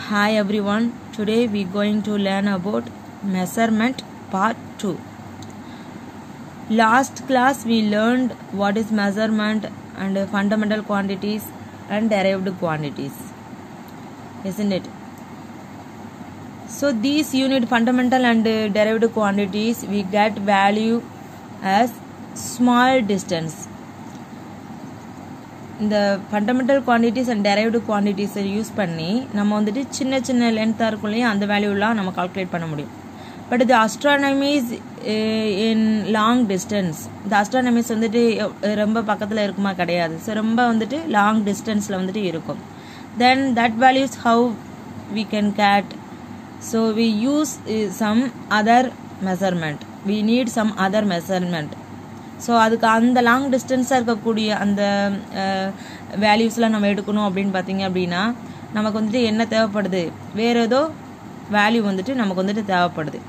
Hi everyone. Today we going to learn about measurement part 2. Last class we learned what is measurement and fundamental quantities and derived quantities. Isn't it? So these unit fundamental and derived quantities we get value as small distance. இந்த fundamental quantities and derived குவான்டிட்டிஸை use பண்ணி நம்ம வந்துட்டு சின்ன சின்ன லென்த்தாக இருக்கும் இல்லையா அந்த வேல்யூலாம் நம்ம கால்குலேட் பண்ண முடியும் பட் இது அஸ்ட்ரானமிஸ் இன் லாங் டிஸ்டன்ஸ் இந்த அஸ்ட்ரானமிஸ் வந்துட்டு ரொம்ப பக்கத்தில் இருக்குமா கிடையாது ஸோ ரொம்ப வந்துட்டு லாங் டிஸ்டன்ஸில் வந்துட்டு இருக்கும் then that values how we can get so we use some other measurement we need some other measurement so அதுக்கு அந்த லாங் டிஸ்டன்ஸாக இருக்கக்கூடிய அந்த வேல்யூஸ்லாம் நம்ம எடுக்கணும் அப்படின்னு பார்த்தீங்க அப்படின்னா நமக்கு வந்துட்டு என்ன தேவைப்படுது வேறு ஏதோ வேல்யூ வந்துட்டு நமக்கு வந்துட்டு தேவைப்படுது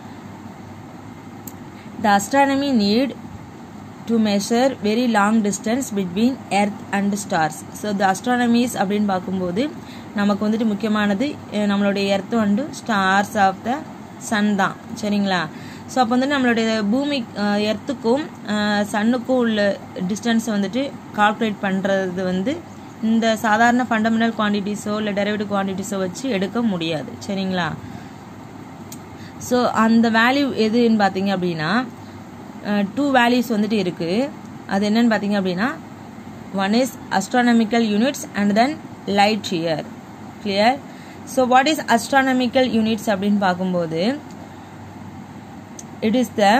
the astronomy need to measure very long distance between earth and stars so the astronomies அப்படின்னு பார்க்கும்போது நமக்கு வந்துட்டு முக்கியமானது நம்மளுடைய earth and stars of the sun தான் சரிங்களா ஸோ அப்போ வந்து நம்மளுடைய பூமி எர்த்துக்கும் சன்னுக்கும் உள்ள டிஸ்டன்ஸை வந்துட்டு கால்குலேட் பண்ணுறது வந்து இந்த சாதாரண ஃபண்டமெண்டல் குவான்டிட்டிஸோ இல்லை டெரைவ்டு குவான்டிட்டிஸோ வச்சு எடுக்க முடியாது சரிங்களா ஸோ அந்த வேல்யூ எதுன்னு பார்த்தீங்க அப்படின்னா டூ வேல்யூஸ் வந்துட்டு இருக்குது அது என்னன்னு பார்த்தீங்க அப்படின்னா one is astronomical units and then light year clear so what is astronomical units அப்படின்னு பார்க்கும்போது it is the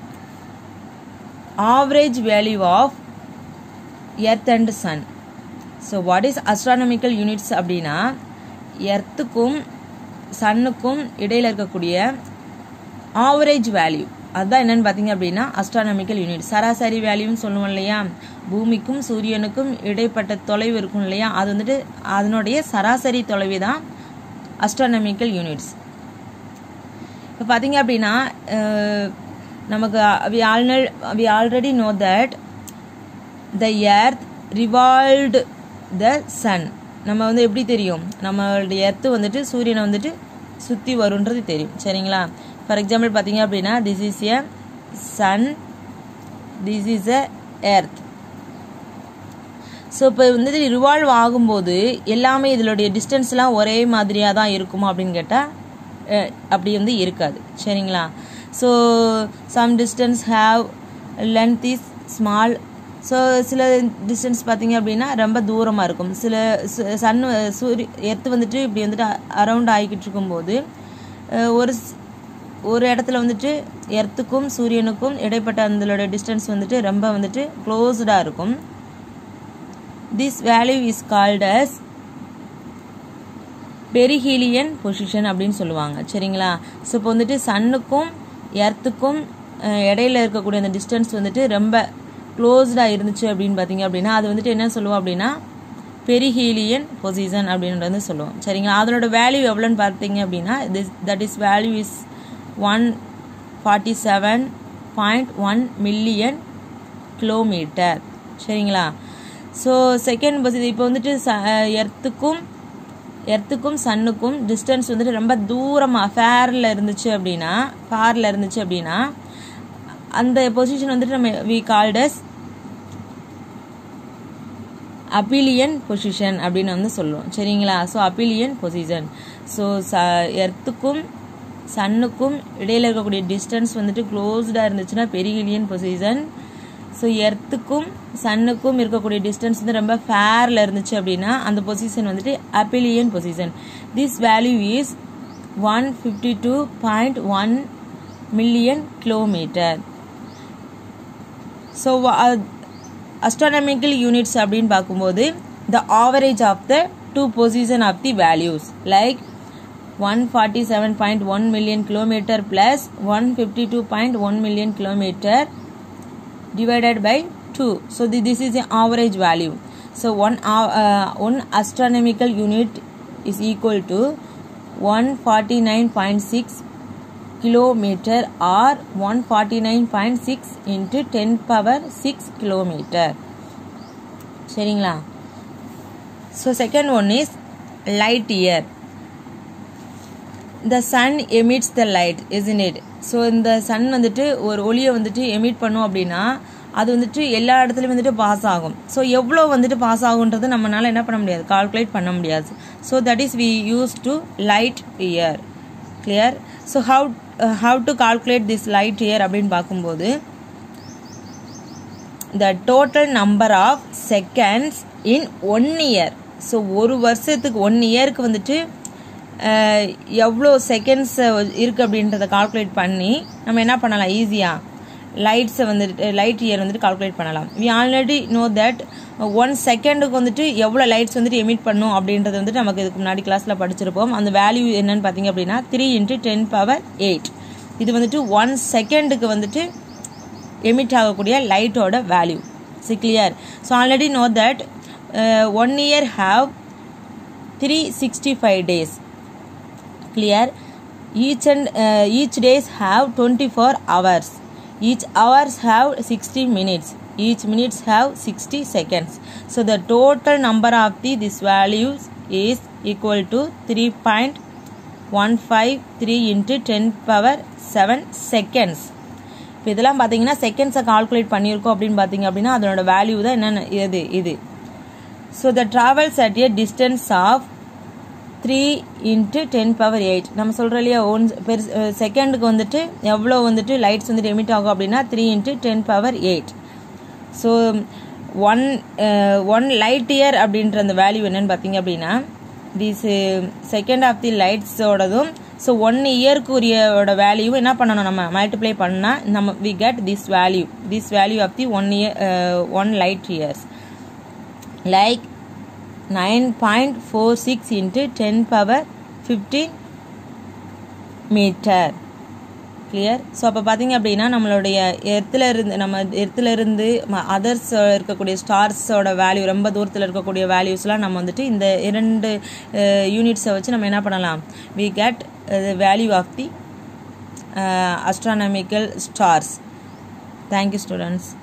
average value of earth and sun so what is astronomical units அப்படின்னா எர்த்துக்கும் சன்னுக்கும் இடையில இருக்கக்கூடிய ஆவரேஜ் வேல்யூ அதுதான் என்னன்னு பார்த்தீங்க அப்படின்னா அஸ்ட்ரானமிக்கல் யூனிட் சராசரி வேல்யூன்னு சொல்லுவோம் இல்லையா பூமிக்கும் சூரியனுக்கும் இடைப்பட்ட தொலைவு இருக்கும் இல்லையா அது வந்துட்டு அதனுடைய சராசரி தொலைவு தான் அஸ்ட்ரானமிக்கல் யூனிட்ஸ் இப்போ பார்த்தீங்க அப்படின்னா நமக்கு வி ஆல்னல் we already know that the earth revolved the sun நம்ம வந்து எப்படி தெரியும் நம்மளுடைய எர்த்து வந்துட்டு சூரியனை வந்துட்டு சுற்றி வருன்றது தெரியும் சரிங்களா ஃபார் எக்ஸாம்பிள் பார்த்தீங்க அப்படின்னா this is a sun this is a earth so இப்போ வந்துட்டு ரிவால்வ் ஆகும்போது எல்லாமே இதனுடைய டிஸ்டன்ஸ்லாம் ஒரே மாதிரியாக தான் இருக்குமா அப்படின்னு கேட்டால் அப்படி வந்து இருக்காது சரிங்களா so some distance have length is small so சில டிஸ்டன்ஸ் பார்த்தீங்க அப்படின்னா ரொம்ப தூரமாக இருக்கும் சில சன் சூரிய எர்த்து வந்துட்டு இப்படி வந்துட்டு அரவுண்ட் ஆகிக்கிட்டு இருக்கும்போது ஒரு ஒரு இடத்துல வந்துட்டு எர்த்துக்கும் சூரியனுக்கும் இடைப்பட்ட அதோட டிஸ்டன்ஸ் வந்துட்டு ரொம்ப வந்துட்டு க்ளோஸ்டாக இருக்கும் this value is called as perihelion position அப்படின்னு சொல்லுவாங்க சரிங்களா ஸோ இப்போ வந்துட்டு சன்னுக்கும் எர்த்துக்கும் இடையில இருக்கக்கூடிய அந்த டிஸ்டன்ஸ் வந்துட்டு ரொம்ப க்ளோஸ்டாக இருந்துச்சு அப்படின்னு பார்த்தீங்க அப்படின்னா அது வந்துட்டு என்ன சொல்லுவோம் அப்படின்னா பெரிஹீலியன் பொசிஷன் அப்படின்னு வந்து சொல்லுவோம் சரிங்களா அதனோட வேல்யூ எவ்வளோன்னு பார்த்தீங்க அப்படின்னா this that is value is one forty seven point one million kilometer சரிங்களா ஸோ செகண்ட் பொசிஷன் இப்போ வந்துட்டு எர்த்துக்கும் எர்த்துக்கும் சன்னுக்கும் டிஸ்டன்ஸ் வந்துட்டு ரொம்ப தூரமாக ஃபேரில் இருந்துச்சு அப்படின்னா ஃபாரில் இருந்துச்சு அப்படின்னா அந்த பொசிஷன் வந்துட்டு நம்ம வி கால்டஸ் அபிலியன் பொசிஷன் அப்படின்னு வந்து சொல்லுவோம் சரிங்களா ஸோ அபிலியன் பொசிஷன் ஸோ ச எர்த்துக்கும் சன்னுக்கும் இடையில இருக்கக்கூடிய டிஸ்டன்ஸ் வந்துட்டு க்ளோஸ்டாக இருந்துச்சுன்னா பெரிகிலியன் பொசிஷன் ஸோ எர்த்துக்கும் சன்னுக்கும் இருக்கக்கூடிய டிஸ்டன்ஸ் வந்து ரொம்ப ஃபேரில் இருந்துச்சு அப்படின்னா அந்த பொசிஷன் வந்துட்டு aphelion position this value is one fifty two point one million kilometer so astronomical units அப்படின்னு பார்க்கும்போது the average of the two position of the values like one forty seven point one million kilometer plus one fifty two point one million kilometer divided by 2 so the, this is the average value so one uh, one astronomical unit is equal to 149.6 kilometer or 149.6 into 10 power 6 kilometer சரிங்களா so second one is light year the sun emits the light is it so இந்த sun வந்துட்டு ஒரு ஒளியை வந்துட்டு emit பண்ணும் அப்படின்னா அது வந்துட்டு எல்லா இடத்துலையும் வந்துட்டு பாஸ் ஆகும் ஸோ எவ்வளோ வந்துட்டு பாஸ் ஆகுன்றது நம்மளால என்ன பண்ண முடியாது கால்குலேட் பண்ண முடியாது so that is we use to light year clear so how how to calculate this light year அப்படின்னு பார்க்கும்போது the total number of seconds in one year so ஒரு வருஷத்துக்கு ஒன் இயருக்கு வந்துட்டு எவ்வளோ செகண்ட்ஸ் இருக்குது அப்படின்றத கால்குலேட் பண்ணி நம்ம என்ன பண்ணலாம் ஈஸியாக லைட்ஸை வந்துட்டு லைட் இயர் வந்துட்டு கால்குலேட் பண்ணலாம் we already know that one செகண்டுக்கு வந்துட்டு எவ்வளோ லைட்ஸ் வந்துட்டு எமிட் பண்ணும் அப்படின்றது வந்துட்டு நமக்கு இதுக்கு முன்னாடி கிளாஸில் படிச்சிருப்போம் அந்த வேல்யூ என்னன்னு பார்த்தீங்க அப்படின்னா three into ten power eight இது வந்துட்டு ஒன் செகண்டுக்கு வந்துட்டு எமிட் ஆகக்கூடிய லைட்டோட value C clear so already know that one year have three sixty five days clear each and each days have twenty four hours each hours have 60 minutes each minutes have 60 seconds so the total number of the this values is equal to 3.153 into 10 power 7 seconds இப்போ இதெல்லாம் பார்த்தீங்கன்னா செகண்ட்ஸை calculate பண்ணியிருக்கோம் அப்படின்னு பார்த்தீங்க அப்படின்னா அதனோட value தான் என்னென்ன இது இது so the travels at a distance of three into ten power eight நம்ம சொல்கிறோம் இல்லையா ஒன் பெரு செகண்டுக்கு வந்துட்டு எவ்வளோ வந்துட்டு லைட்ஸ் வந்துட்டு எமிட் ஆகும் அப்படின்னா three into ten power eight so one one light year அப்படின்ற அந்த வேல்யூ என்னன்னு பார்த்தீங்க அப்படின்னா திஸ் செகண்ட் ஆஃப் தி லைட்ஸோடதும் ஸோ ஒன் இயர்க்குரியோட வேல்யூ என்ன பண்ணணும் நம்ம மல்டிப்ளை பண்ணால் நம்ம we get this value this value of the one year one light years like nine point four six into ten power fifteen meter clear so அப்போ பார்த்தீங்க அப்படின்னா நம்மளுடைய எர்த்தில் இருந்து நம்ம எர்த்தில் இருந்து அதர்ஸ் இருக்கக்கூடிய ஸ்டார்ஸோட வேல்யூ ரொம்ப தூரத்தில் இருக்கக்கூடிய வேல்யூஸ்லாம் நம்ம வந்துட்டு இந்த இரண்டு யூனிட்ஸை வச்சு நம்ம என்ன பண்ணலாம் we get value of the astronomical stars thank you students